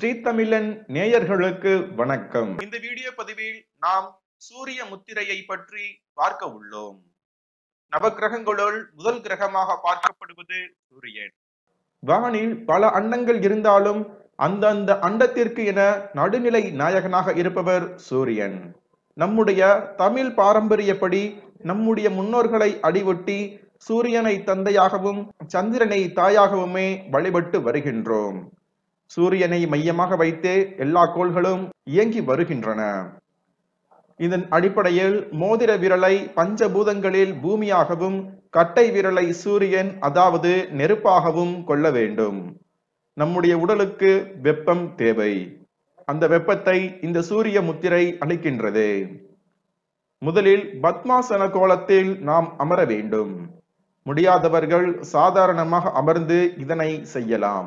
ஸ்ரீதமிழன் நேயர்களுக்கு வணக்கம் இந்த வீடியோ பதிவில் நாம் சூரிய முத்திரையை பற்றி பார்க்க உள்ளோம் நவக்கிரகங்களுள் முதல் கிரகமாக பார்க்கப்படுவது சூரியன் வானில் பல அண்டங்கள் இருந்தாலும் அந்தந்த அண்டத்திற்கு என நடுநிலை நாயகனாக இருப்பவர் சூரியன் நம்முடைய தமிழ் பாரம்பரியப்படி நம்முடைய முன்னோர்களை அடிவொட்டி சூரியனை தந்தையாகவும் சந்திரனை தாயாகவுமே வழிபட்டு வருகின்றோம் சூரியனை மையமாக வைத்தே எல்லா கோள்களும் இயங்கி வருகின்றன இதன் அடிப்படையில் மோதிர விரலை பஞ்சபூதங்களில் பூமியாகவும் கட்டை விரலை சூரியன் அதாவது நெருப்பாகவும் கொள்ள வேண்டும் நம்முடைய உடலுக்கு வெப்பம் தேவை அந்த வெப்பத்தை இந்த சூரிய முத்திரை அளிக்கின்றது முதலில் பத்மாசன கோலத்தில் நாம் அமர வேண்டும் முடியாதவர்கள் சாதாரணமாக அமர்ந்து இதனை செய்யலாம்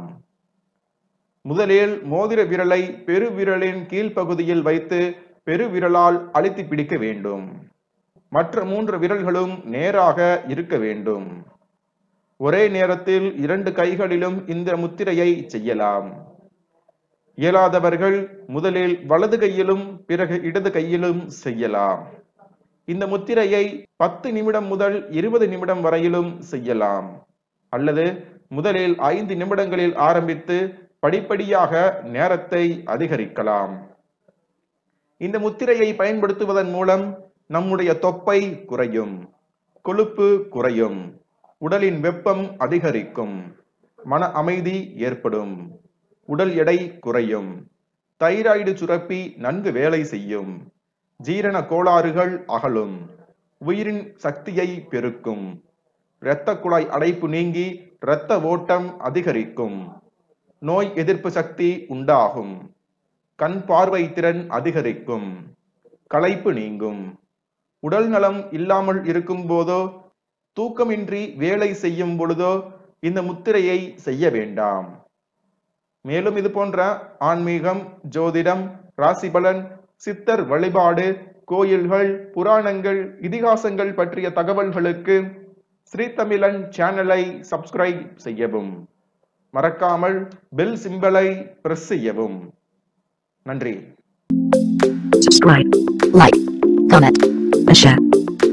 முதலில் மோதிர விரலை பெருவிரலின் கீழ்ப்பகுதியில் வைத்து பெருவிரலால் அழுத்தி பிடிக்க வேண்டும் மற்ற மூன்று விரல்களும் நேராக இருக்க வேண்டும் ஒரே நேரத்தில் இரண்டு கைகளிலும் இந்த முத்திரையை செய்யலாம் இயலாதவர்கள் முதலில் வலது கையிலும் பிறகு இடது கையிலும் செய்யலாம் இந்த முத்திரையை பத்து நிமிடம் முதல் இருபது நிமிடம் வரையிலும் செய்யலாம் அல்லது முதலில் ஐந்து நிமிடங்களில் ஆரம்பித்து படிப்படியாக நேரத்தை அதிகரிக்கலாம் இந்த முத்திரையை பயன்படுத்துவதன் மூலம் நம்முடைய தொப்பை குறையும் கொழுப்பு குறையும் உடலின் வெப்பம் அதிகரிக்கும் மன அமைதி ஏற்படும் உடல் எடை குறையும் தைராய்டு சுரப்பி நன்கு வேலை செய்யும் ஜீரண கோளாறுகள் அகலும் உயிரின் சக்தியை பெருக்கும் இரத்த குழாய் அடைப்பு நீங்கி இரத்த ஓட்டம் அதிகரிக்கும் நோய் எதிர்ப்பு சக்தி உண்டாகும் கண் பார்வை திறன் அதிகரிக்கும் களைப்பு நீங்கும் உடல் நலம் இல்லாமல் இருக்கும் போதோ தூக்கமின்றி வேலை செய்யும் பொழுதோ இந்த முத்திரையை செய்ய வேண்டாம் மேலும் இது போன்ற ஆன்மீகம் ஜோதிடம் ராசிபலன் சித்தர் வழிபாடு கோயில்கள் புராணங்கள் இதிகாசங்கள் பற்றிய தகவல்களுக்கு ஸ்ரீதமிழன் சேனலை சப்ஸ்கிரைப் செய்யவும் மறக்காமல் பெல் சிம்பலை பிரஸ் செய்யவும் நன்றி subscribe, like, comment, and share.